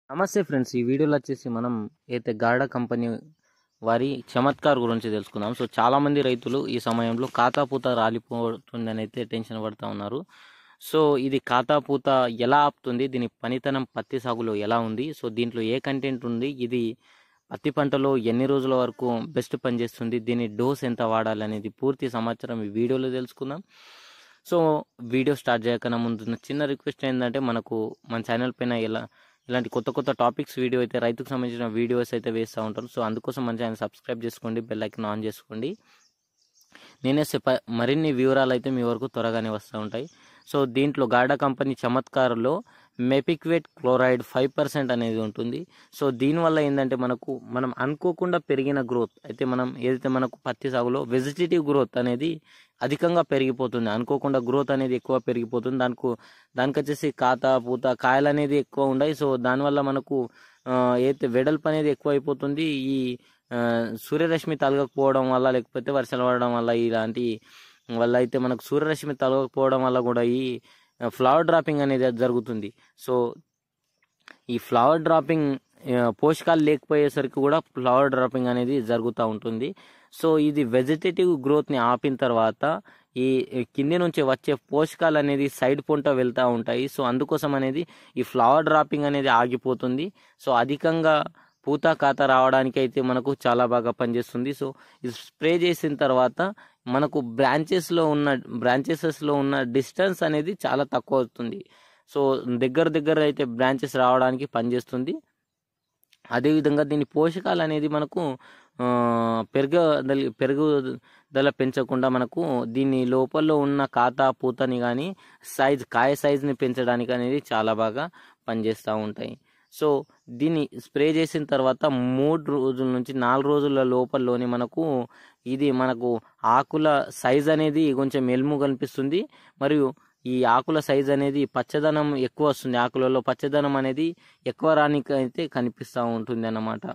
నమస్తే ఫ్రెండ్స్ ఈ వీడియోలో వచ్చేసి మనం అయితే గార్డా కంపెనీ వారి చమత్కార్ గురించి తెలుసుకుందాం సో చాలా మంది రైతులు ఈ సమయంలో ఖాతాపూత రాలిపోతుందని అయితే టెన్షన్ పడుతూ ఉన్నారు సో ఇది ఖాతాపూత ఎలా ఆపుతుంది దీని పనితనం పత్తి సాగులో ఎలా ఉంది సో దీంట్లో ఏ కంటెంట్ ఉంది ఇది పత్తి పంటలో ఎన్ని రోజుల వరకు బెస్ట్ పనిచేస్తుంది దీని డోస్ ఎంత వాడాలి అనేది పూర్తి సమాచారం ఈ వీడియోలో తెలుసుకుందాం సో వీడియో స్టార్ట్ చేయకన్నా ముందు నా చిన్న రిక్వెస్ట్ ఏంటంటే మనకు మన ఛానల్ పైన ఎలా ఇలాంటి కొత్త కొత్త టాపిక్స్ వీడియో అయితే రైతుకు సంబంధించిన వీడియోస్ అయితే వేస్తూ ఉంటాను సో అందుకోసం మన ఛానల్ సబ్స్క్రైబ్ చేసుకోండి బెల్ ఐకన్ ఆన్ చేసుకోండి నేనే చెప్ప మరిన్ని వివరాలు అయితే మీ వరకు త్వరగానే వస్తూ ఉంటాయి సో దీంట్లో గాడా కంపెనీ చమత్కారులో మెపిక్వేట్ క్లోరైడ్ ఫైవ్ పర్సెంట్ అనేది ఉంటుంది సో దీనివల్ల ఏంటంటే మనకు మనం అనుకోకుండా పెరిగిన గ్రోత్ అయితే మనం ఏదైతే మనకు పత్తి సాగులో వెజిటేటివ్ గ్రోత్ అనేది అధికంగా పెరిగిపోతుంది అనుకోకుండా గ్రోత్ అనేది ఎక్కువ పెరిగిపోతుంది దానికి దానికి వచ్చేసి కాత పూత కాయలు అనేది ఎక్కువ ఉన్నాయి సో దానివల్ల మనకు ఆ, ఏదైతే వెడల్పు అనేది ఎక్కువ అయిపోతుంది ఈ ఆ, సూర్యరశ్మి తలగకపోవడం వల్ల లేకపోతే వర్షాలు పడడం వల్ల ఇలాంటి వల్ల అయితే మనకు సూర్యరశ్మి తలగకపోవడం వల్ల కూడా ఈ ఫ్లవర్ డ్రాపింగ్ అనేది జరుగుతుంది సో ఈ ఫ్లవర్ డ్రాపింగ్ ఆ, పోషకాలు లేకపోయేసరికి కూడా ఫ్లవర్ డ్రాపింగ్ అనేది జరుగుతూ ఉంటుంది సో ఇది వెజిటేటివ్ గ్రోత్ని ఆపిన తర్వాత ఈ కింది నుంచి వచ్చే పోషకాలు అనేది సైడ్ పొంట వెళ్తూ ఉంటాయి సో అందుకోసం అనేది ఈ ఫ్లవర్ డ్రాపింగ్ అనేది ఆగిపోతుంది సో అధికంగా పూత కాత రావడానికి అయితే మనకు చాలా బాగా పనిచేస్తుంది సో ఇది స్ప్రే చేసిన తర్వాత మనకు బ్రాంచెస్లో ఉన్న బ్రాంచెసెస్లో ఉన్న డిస్టెన్స్ అనేది చాలా తక్కువ అవుతుంది సో దగ్గర దగ్గర అయితే బ్రాంచెస్ రావడానికి పనిచేస్తుంది అదేవిధంగా దీని పోషకాలు అనేది మనకు ఆ, పెరుగదల పెరుగుదల పెంచకుండా మనకు దీని లోపల ఉన్న ఖాతా పూతని కానీ సైజ్ కాయ సైజ్ని పెంచడానికి అనేది చాలా బాగా పనిచేస్తూ ఉంటాయి సో దీన్ని స్ప్రే చేసిన తర్వాత మూడు రోజుల నుంచి నాలుగు రోజుల లోపలలోనే మనకు ఇది మనకు ఆకుల సైజ్ అనేది కొంచెం ఎలుము కనిపిస్తుంది మరియు ఈ ఆకుల సైజ్ అనేది పచ్చదనం ఎక్కువ వస్తుంది ఆకులలో పచ్చదనం అనేది ఎక్కువ రానికి అయితే కనిపిస్తూ ఉంటుంది అన్నమాట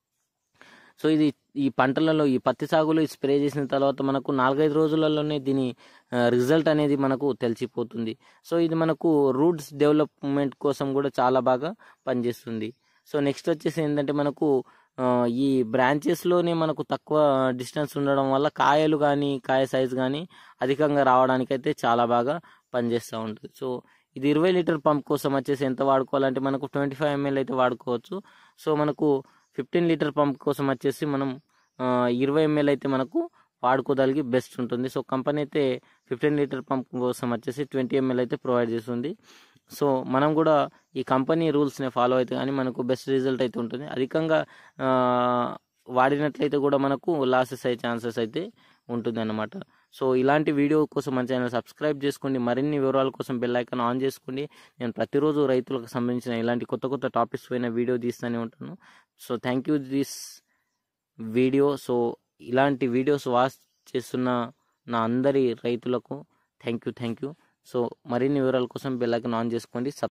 సో ఇది ఈ పంటలలో ఈ పత్తి సాగులో ఈ స్ప్రే చేసిన తర్వాత మనకు నాలుగైదు రోజులలోనే దీని రిజల్ట్ అనేది మనకు తెలిసిపోతుంది సో ఇది మనకు రూట్స్ డెవలప్మెంట్ కోసం కూడా చాలా బాగా పనిచేస్తుంది సో నెక్స్ట్ వచ్చేసి ఏంటంటే మనకు ఆ, ఈ బ్రాంచెస్లోనే మనకు తక్కువ డిస్టెన్స్ ఉండడం వల్ల కాయలు కానీ కాయ సైజ్ కానీ అధికంగా రావడానికి అయితే చాలా బాగా పనిచేస్తూ ఉంటుంది సో ఇది ఇరవై లీటర్ పంప్ కోసం వచ్చేసి ఎంత వాడుకోవాలంటే మనకు ట్వంటీ ఫైవ్ ఎంఎల్ అయితే వాడుకోవచ్చు సో మనకు ఫిఫ్టీన్ లీటర్ పంప్ కోసం వచ్చేసి మనం ఆ, ఇరవై ఎంఎల్ అయితే మనకు వాడుకోదలిగి బెస్ట్ ఉంటుంది సో కంపెనీ అయితే ఫిఫ్టీన్ లీటర్ పంప్ కోసం వచ్చేసి ట్వంటీ ఎంఎల్ అయితే ప్రొవైడ్ చేస్తుంది సో మనం కూడా ఈ కంపెనీ రూల్స్ని ఫాలో అయితే కానీ మనకు బెస్ట్ రిజల్ట్ అయితే ఉంటుంది అధికంగా ఆ, వాడినట్లయితే కూడా మనకు లాసెస్ అయ్యే ఛాన్సెస్ అయితే ఉంటుంది అన్నమాట సో ఇలాంటి వీడియో కోసం మన ఛానల్ సబ్స్క్రైబ్ చేసుకోండి మరిన్ని వివరాల కోసం బెల్ ఐకాన్ ఆన్ చేసుకోండి నేను ప్రతిరోజు రైతులకు సంబంధించిన ఇలాంటి కొత్త కొత్త టాపిక్స్ పైన వీడియో తీస్తూనే ఉంటాను so thank you this video so ఇలాంటి వీడియోస్ వాచ్ చేస్తున్న నా అందరి రైతులకు thank you thank you so మరిన్ని వివరాల కోసం బెల్ ఐకాన్ ఆన్ చేసుకోండి